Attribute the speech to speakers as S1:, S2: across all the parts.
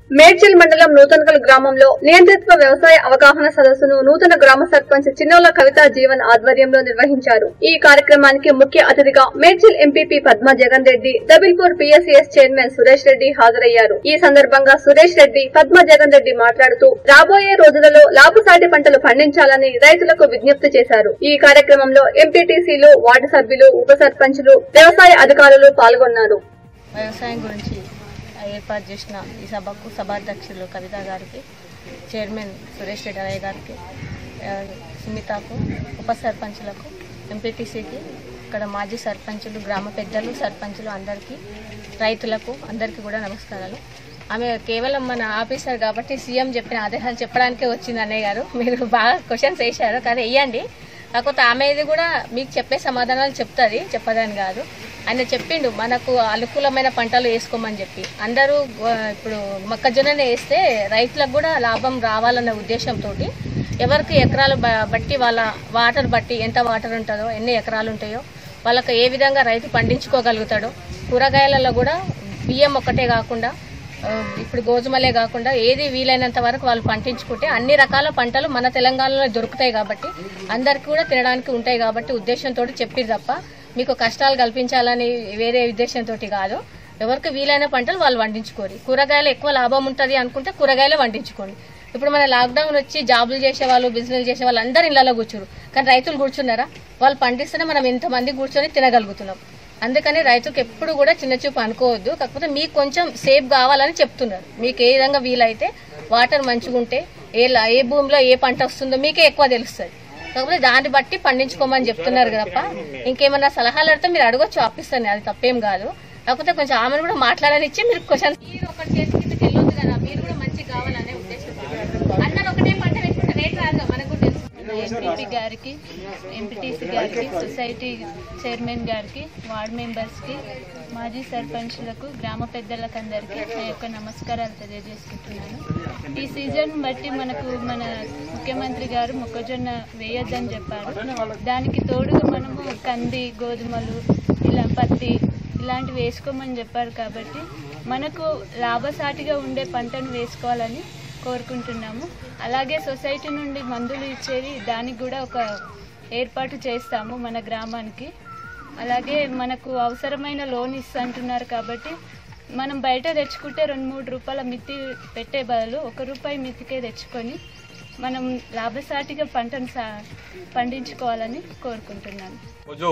S1: మేడ్చల్ మండలం నూతనకల్ గ్రామంలో నియంత్రిత్వ వ్యవసాయ అవగాహన సదస్సును నూతన గ్రామ సర్పంచ్ చిన్నోల కవిత జీవన్ ఆధ్వర్యంలో నిర్వహించారు ఈ కార్యక్రమానికి ముఖ్య అతిథిగా Medchal MPP Padma Jagan Reddy Dabilpur PSCS chairman Suresh Reddy హాజరయ్యారు ఈ సందర్భంగా సురేష్ రెడ్డి పద్మా జగన్ రెడ్డి మాట్లాడుతూ రాబోయే రోజులలో లాభసాటి పంటలు పండించాలని రైతులకు విజ్ఞప్తి చేశారు ఈ కార్యక్రమంలో ఎంపీటీసీలు వార్డు సభ్యులు ఉప సర్పంచులు వ్యవసాయ అధికారులు పాల్గొన్నారు
S2: వ్యవసాయం గురించి ఏర్పాటు చేసిన ఈ సభకు సభాధ్యక్షులు కవిత గారికి చైర్మన్ సురేష్ రెడ్డి అయ్య గారికి ఆ, సుమితకు ఉప సర్పంచులకు ఎంపీటీసీకి ఇక్కడ మాజీ సర్పంచులు గ్రామ పెద్దలు సర్పంచులు అందరికీ రైతులకు అందరికీ కూడా నమస్కారాలు ఆమె కేవలం మన ఆఫీసర్ కాబట్టి సీఎం చెప్పిన ఆదేశాలు చెప్పడానికే వచ్చింది అన్నయ్య గారు మీరు బాగా క్వశ్చన్స్ వేశారు కానీ వేయండి కాకపోతే ఆమెది కూడా మీకు చెప్పే సమాధానాలు చెప్తుంది చెప్పదని కాదు ఆయన చెప్పిండు మనకు అనుకూలమైన పంటలు వేసుకోమని చెప్పి అందరూ ఆ, ఇప్పుడు మొక్కజొన్ననే వేస్తే రైతులకు కూడా లాభం రావాలన్న ఉద్దేశంతో ఎవరికి ఎకరాలు బ- బట్టి వాళ్ళ వాటర్ బట్టి ఎంత వాటర్ ఉంటుందో ఎన్ని ఎకరాలు ఉంటాయో వాళ్ళకి ఏ విధంగా రైతు పండించుకోగలుగుతాడో కూరగాయలలో కూడా బియ్యం ఒక్కటే కాకుండా ఆ, ఇప్పుడు గోధుమలే కాకుండా ఏది వీలైనంత వరకు వాళ్ళు పండించుకుంటే అన్ని రకాల పంటలు మన తెలంగాణలో దొరుకుతాయి కాబట్టి అందరికి కూడా తినడానికి ఉంటాయి కాబట్టి ఉద్దేశంతో చెప్పిరు తప్ప మీకు కష్టాలు కల్పించాలని వేరే ఉద్దేశంతో కాదు ఎవరికి వీలైన పంటలు వాళ్ళు పండించుకోరు కూరగాయలు ఎక్కువ లాభం ఉంటుంది అనుకుంటే కూరగాయలే పండించుకోండి ఇప్పుడు మన లాక్డౌన్ వచ్చి జాబులు చేసే వాళ్ళు బిజినెస్ చేసే వాళ్ళు అందరు ఇళ్లలో కూర్చురు కానీ రైతులు కూర్చున్నారా వాళ్ళు పండిస్తేనే మనం ఇంతమంది కూర్చొని తినగలుగుతున్నాం అందుకని రైతులకు ఎప్పుడు కూడా చిన్న చూపు అనుకోవద్దు కాకపోతే మీకు కొంచెం సేఫ్ కావాలని చెప్తున్నారు మీకు ఏ విధంగా వీలైతే వాటర్ మంచిగా ఉంటే ఏ లా- ఏ భూమిలో ఏ పంట వస్తుందో మీకే ఎక్కువ తెలుస్తుంది కాకపోతే దాన్ని బట్టి పండించుకోమని చెప్తున్నారు తప్ప ఇంకేమన్నా సలహాలు అడితే మీరు అడగొచ్చు ఆపిస్తాను అది తప్పేం కాదు కాకపోతే కొంచెం ఆమెను కూడా మాట్లాడనిచ్చి మీరు క్వశ్చన్ మీరు ఒకటి చేసి కిందకి వెళ్ళొద్దు కదా మీరు కూడా మంచిగా కావాలనే ఉద్దేశంతో అందరూ ఒకటే పంట పెట్టుకుంటే రేట్ రాదు మనకు కూడా తెలుసు
S3: ఎంపీపీ గారికి ఎంపీటీసీ గారికి సొసైటీ చైర్మన్ గారికి వార్డ్ మెంబర్స్కి మాజీ సర్పంచ్లకు గ్రామ పెద్దలకు అందరికీ నా యొక్క నమస్కారాలు తెలియజేసుకుంటున్నాను ఈ సీజన్ బట్టి మనకు మన ముఖ్యమంత్రి గారు మొక్కజొన్న వేయొద్దని చెప్పారు దానికి తోడుగా మనము కంది గోధుమలు ఇలా పత్తి ఇలాంటివి వేసుకోమని చెప్పారు కాబట్టి మనకు లాభసాటిగా ఉండే పంటను వేసుకోవాలని కోరుకుంటున్నాము అలాగే సొసైటీ నుండి మందులు ఇచ్చేది దానికి కూడా ఒక ఏర్పాటు చేస్తాము మన గ్రామానికి అలాగే మనకు అవసరమైన లోన్ ఇస్తుంటున్నారు కాబట్టి మనం బయట తెచ్చుకుంటే రెండు మూడు రూపాయల మిత్తి పెట్టే బదులు ఒక రూపాయి మిత్తికే తెచ్చుకొని మనం లాభసాటిగా పంటను సా పండించుకోవాలని కోరుకుంటున్నాను
S4: రోజు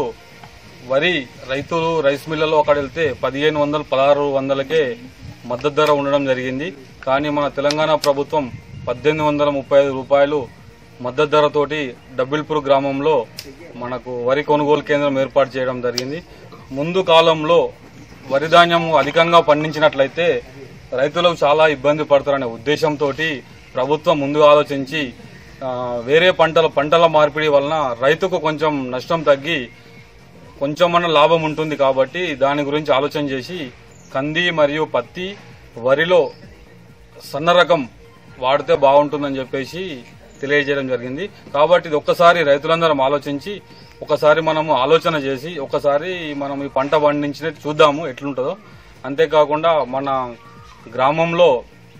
S4: వరి రైతులు రైస్ మిల్లలో అక్కడ వెళ్తే పదిహేను వందలు పదహారు వందలకే మద్దతు ధర ఉండడం జరిగింది కానీ మన తెలంగాణ ప్రభుత్వం పద్దెనిమిది వందల ముప్పై ఐదు రూపాయలు మద్దతు ధరతోటి డబ్బిల్పూర్ గ్రామంలో మనకు వరి కొనుగోలు కేంద్రం ఏర్పాటు చేయడం జరిగింది ముందు కాలంలో వరి ధాన్యం అధికంగా పండించినట్లయితే రైతులకు చాలా ఇబ్బంది పడతారనే ఉద్దేశంతో ప్రభుత్వం ముందు ఆలోచించి ఆ, వేరే పంటల పంటల మార్పిడి వలన రైతుకు కొంచెం నష్టం తగ్గి కొంచెమన్నా లాభం ఉంటుంది కాబట్టి దాని గురించి ఆలోచన చేసి కంది మరియు పత్తి వరిలో సన్న రకం వాడితే బాగుంటుందని చెప్పేసి తెలియజేయడం జరిగింది కాబట్టి ఇది ఒక్కసారి రైతులందరం ఆలోచించి ఒకసారి మనము ఆలోచన చేసి ఒకసారి మనం ఈ పంట పండించినట్టు చూద్దాము ఎట్లుంటుందో అంతేకాకుండా మన గ్రామంలో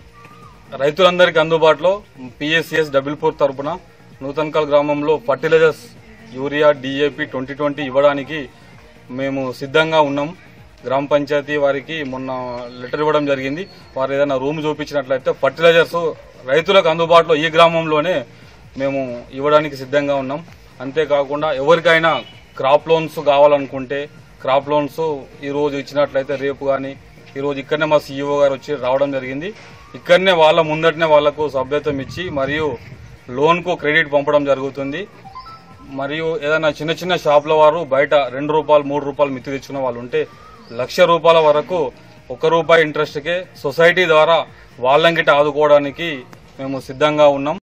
S4: రైతులందరికీ అందుబాటులో పిఎస్సిఎస్ డబుల్పూర్ తరపున నూతన్కల్ గ్రామంలో fertilizers urea DAP twenty twenty ఇవ్వడానికి మేము సిద్ధంగా ఉన్నాం గ్రామ పంచాయతీ వారికి మొన్న లెటర్ ఇవ్వడం జరిగింది వారు ఏదైనా రూమ్ చూపించినట్లయితే ఫర్టిలైజర్స్ రైతులకు అందుబాటులో ఈ గ్రామంలోనే మేము ఇవ్వడానికి సిద్ధంగా ఉన్నాం అంతేకాకుండా ఎవరికైనా క్రాప్ లోన్స్ కావాలనుకుంటే క్రాప్ లోన్స్ ఈ రోజు ఇచ్చినట్లయితే రేపు కానీ ఈ రోజు ఇక్కడనే మా సీఈఓ గారు వచ్చి రావడం జరిగింది ఇక్కడనే వాళ్ళ ముందటనే వాళ్లకు సభ్యత్వం ఇచ్చి మరియు లోన్కు క్రెడిట్ పంపడం జరుగుతుంది మరియు ఏదైనా చిన్న చిన్న షాపుల వారు బయట రెండు రూపాయలు మూడు రూపాయలు మిత్తి తెచ్చుకున్న వాళ్ళు ఉంటే లక్ష రూపాయల వరకు ఒక రూపాయి ఇంట్రెస్ట్కే సొసైటీ ద్వారా వాళ్ళంగిట ఆదుకోవడానికి మేము సిద్ధంగా ఉన్నాం